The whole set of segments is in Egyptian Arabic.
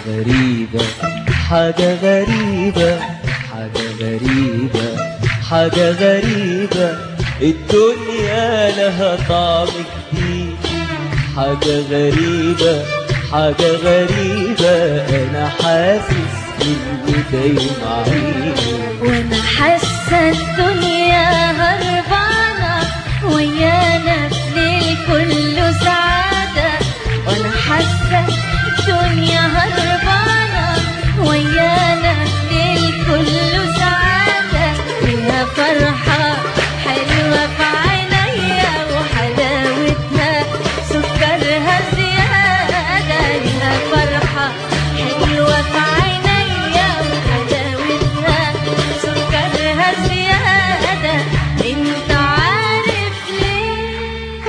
غريبة حاجة غريبة حاجة غريبة حاجة غريبة الدنيا لها طعم جديد حاجة غريبة حاجة غريبة أنا حاسس إني دايم عيني وانا حاسه الدنيا هربانه ويانا في ليل كله سعاده وانا حاسه الدنيا هربانه ويانا في ليل كله سعاده فيها فرحه حلوه في عينيا وحلاوتها سكرها زياده ليها فرحه حلوه في عينيا وحلاوتها سكرها زياده انت عارف ليه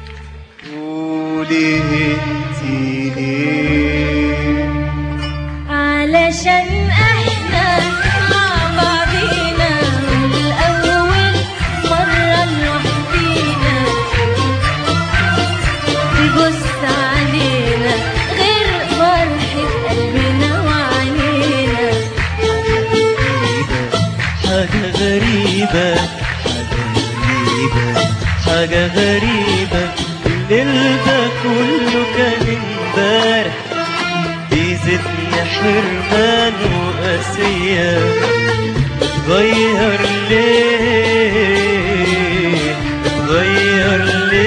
قولي انتي ليه علشان احنا مع بعضينا من الاول مرة لوحدينا تبص علينا غير فرحة قلبنا وعينينا حاجة غريبة حاجة غريبة حاجة غريبة الليل ده كله كان امبارح بيزيدني حرمان وقاسية اتغير ليه اتغير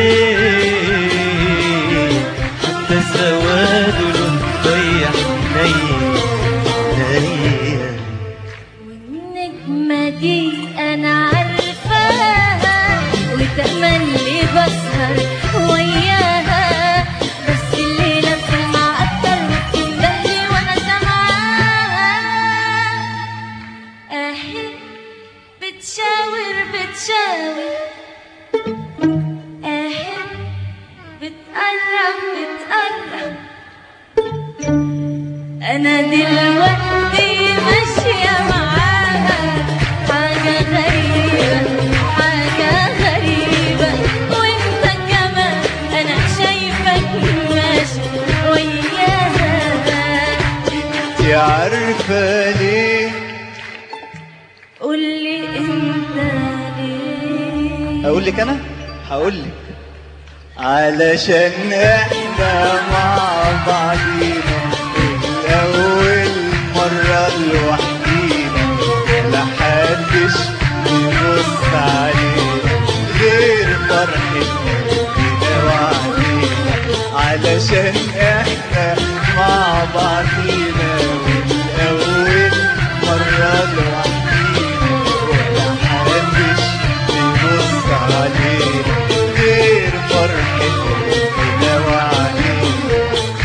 ليه حتى سواده له ضيع عينيا عينيا والنجمة دي أنا عارفاها وتملي بسهر وياها بس الليلة بتلمع أكتر وبتندهلي وأنا سامعاها أهي بتشاور بتشاور أهي بتقرب بتقرب أنا دلوقتي ماشية معاها حاجة غريبة حاجة غريبة وانت كمان أنا شايفك ماشي وياها انتي عارفة ليه قولي انت ليه اقول لك انا هقول لك علشان احنا مع بعضينا الاول مرة لوحدينا لا حدش يبص علينا غير فرحتنا وعلينا علشان احنا مع بعضينا والاول مرة لوحدينا ولا حدش يبص علينا غير فرحتنا وعلينا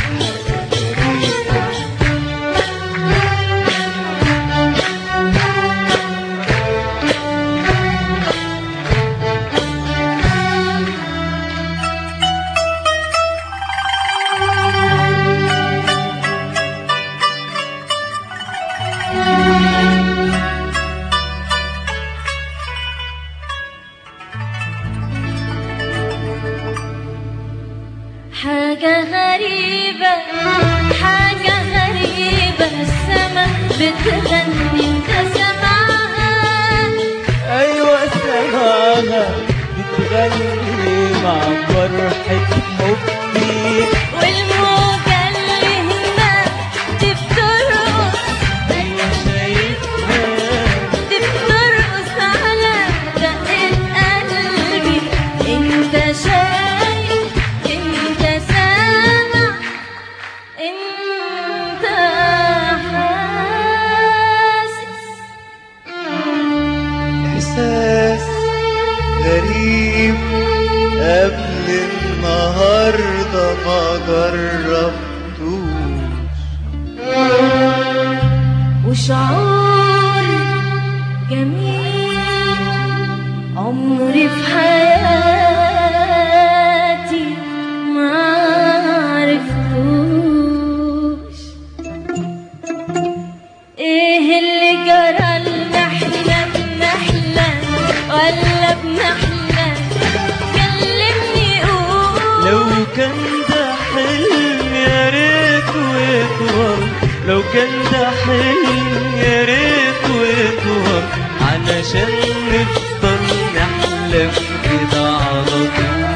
حاجة غريبة حاجة غريبة السما بتغني انت سمعها ايوه سماها بتغني مع فرحة حبي والموجة اللي هناك دي بترقص ايوه شايفها دي بترقص على دقة قلبي انت شايف انت سامع انت حاسس إحساس غريب قبل النهاردة ما جربتوش وشعور جميل عمري في حياتي ما عرفتوش ايه اللي جرى لنا احنا بنحلم ولا بنحلم كلمني قول لو كان ده حلم يا ريت ويطول لو كان ده حلم يا ريت ويطول علشان نفضل نحلم كده على طول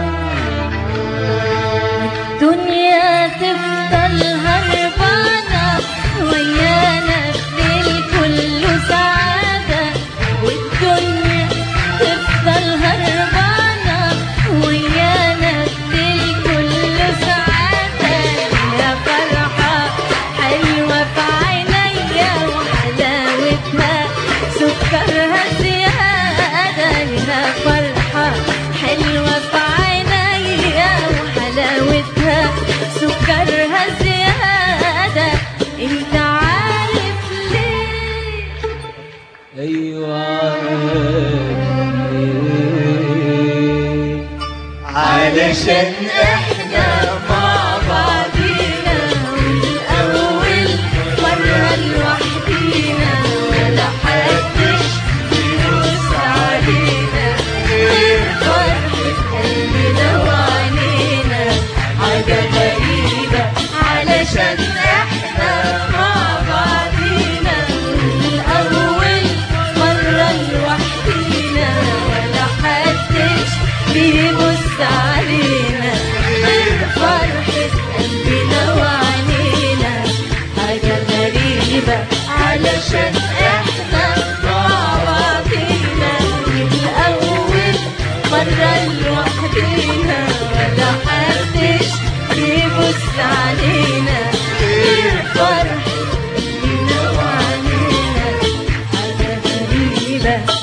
الدنيا تفضل هربانة ويانا الليل كله سعادة والدنيا تفضل هربانة ويانا الليل كله سعادة يا فرحة حلوة في عينيا وحلاوتها سكرها زيادة يا فرحة حلوة في عينيا وحلاوتها سكرها زيادة انت عارف ليه ايوه عارف علشان احنا مع بعضينا والأول مرة لوحدينا ولا حدش بيبص علينا غير فرحة قلبنا وعينينا حاجة غريبة علشان احنا مع بعضينا والأول مرة لوحدينا ولا حدش بيبص علينا غير فرحة قلبنا وعينينا حاجة غريبة علشان احنا مع بعضينا الأول مرة لوحدينا ولا حدش بيبص علينا غير فرحة قلبنا وعينينا حاجة غريبة